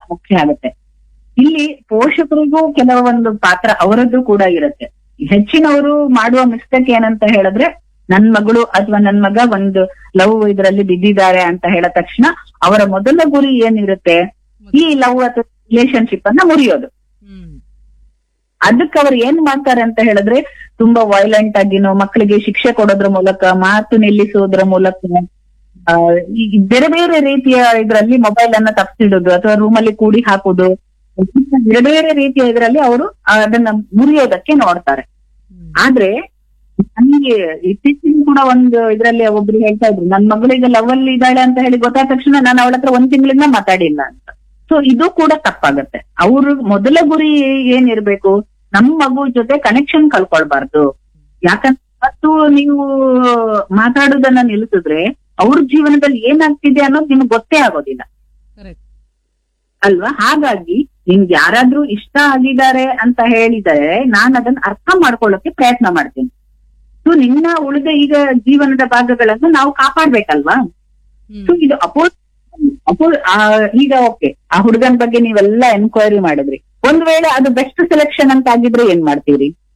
ಮುಖ್ಯ ಆಗುತ್ತೆ ಇಲ್ಲಿ ಪೋಷಕರಿಗೂ ಕೆಲವೊಂದು ಪಾತ್ರ ಅವರದ್ದು ಕೂಡ ಇರುತ್ತೆ ಹೆಚ್ಚಿನವರು ಮಾಡುವ ಮಿಸ್ಟೇಕ್ ಏನಂತ ಹೇಳಿದ್ರೆ ನನ್ ಮಗಳು ಅಥವಾ ನನ್ ಮಗ ಒಂದು ಲವ್ ಇದರಲ್ಲಿ ಬಿದ್ದಿದ್ದಾರೆ ಅಂತ ಹೇಳಿದ ತಕ್ಷಣ ಅವರ ಮೊದಲ ಗುರಿ ಏನಿರುತ್ತೆ ಈ ಲವ್ ಅಥವಾ ರಿಲೇಶನ್ಶಿಪ್ ಅನ್ನ ಮುರಿಯೋದು ಹ್ಮ್ ಅದಕ್ಕೆ ಅವ್ರು ಏನ್ ಮಾಡ್ತಾರೆ ಅಂತ ಹೇಳಿದ್ರೆ ತುಂಬಾ ವೈಲೆಂಟ್ ಆಗಿನೋ ಮಕ್ಕಳಿಗೆ ಶಿಕ್ಷೆ ಕೊಡೋದ್ರ ಮೂಲಕ ಮಾತು ನಿಲ್ಲಿಸೋದ್ರ ಮೂಲಕ ಆ, ಈ ಬೇರೆ ಬೇರೆ ರೀತಿಯ ಇದರಲ್ಲಿ ಮೊಬೈಲ್ ಅನ್ನ ತಪ್ಪಿಸಿಡೋದು ಅಥವಾ ರೂಮಲ್ಲಿ ಕೂಡಿ ಹಾಕುದು ಬೇರೆ ಬೇರೆ ರೀತಿಯ ಇದರಲ್ಲಿ ಅವರು ಅದನ್ನ ಮುರಿಯೋದಕ್ಕೆ ನೋಡ್ತಾರೆ ಹ್ಮ್ ಆದ್ರೆ ನನಗೆ ಇತ್ತೀಚಿನ ಕೂಡ ಒಂದು ಇದ್ರಲ್ಲಿ ಒಬ್ರು ಹೇಳ್ತಾ ಇದ್ರು ನನ್ ಮಗಳಿಗೆ ಲವ್ ಅಲ್ಲಿ ಇದ್ದಾಳೆ ಅಂತ ಹೇಳಿ ಗೊತ್ತಾದ ತಕ್ಷಣ ನಾನು ಅವಳ ಹತ್ರ ಒಂದ್ ತಿಂಗಳಿಂದ ಮಾತಾಡಿಲ್ಲ ಅಂತ ಸೊ ಇದು ಕೂಡ ತಪ್ಪಾಗತ್ತೆ ಅವ್ರ ಮೊದಲ ಗುರಿ ಏನಿರ್ಬೇಕು ನಮ್ ಮಗು ಜೊತೆ ಕನೆಕ್ಷನ್ ಕಳ್ಕೊಳ್ಬಾರ್ದು ಯಾಕಂದ್ರೆ ಮತ್ತು ನೀವು ಮಾತಾಡೋದನ್ನ ನಿಲ್ಲಿಸಿದ್ರೆ ಅವ್ರ ಜೀವನದಲ್ಲಿ ಏನಾಗ್ತಿದೆ ಅನ್ನೋದು ನಿಮ್ಗೆ ಗೊತ್ತೇ ಆಗೋದಿಲ್ಲ ಕರೆಕ್ಟ್ ಅಲ್ವಾ ಹಾಗಾಗಿ ನಿಮ್ಗೆ ಯಾರಾದ್ರೂ ಇಷ್ಟ ಆಗಿದ್ದಾರೆ ಅಂತ ಹೇಳಿದರೆ ನಾನು ಅದನ್ನ ಅರ್ಥ ಮಾಡ್ಕೊಳ್ಳೋಕೆ ಪ್ರಯತ್ನ ಮಾಡ್ತೀನಿ ಸೊ ನಿನ್ನ ಉಳಿದ ಈಗ ಜೀವನದ ಭಾಗಗಳನ್ನು ನಾವು ಕಾಪಾಡ್ಬೇಕಲ್ವಾ ಸೊ ಹ್ಮ್ ಇದು ಅಪೋಸ್ ಅಪೋ ಆ, ಈಗ ಓಕೆ ಆ ಹುಡುಗನ ಬಗ್ಗೆ ನೀವೆಲ್ಲ ಎನ್ಕ್ವೈರಿ ಮಾಡಿದ್ರಿ ಒಂದ್ ವೇಳೆ ಅದು ಬೆಸ್ಟ್ ಸೆಲೆಕ್ಷನ್ ಅಂತ ಆಗಿದ್ರೆ ಏನ್ ಮಾಡ್ತೀರಿ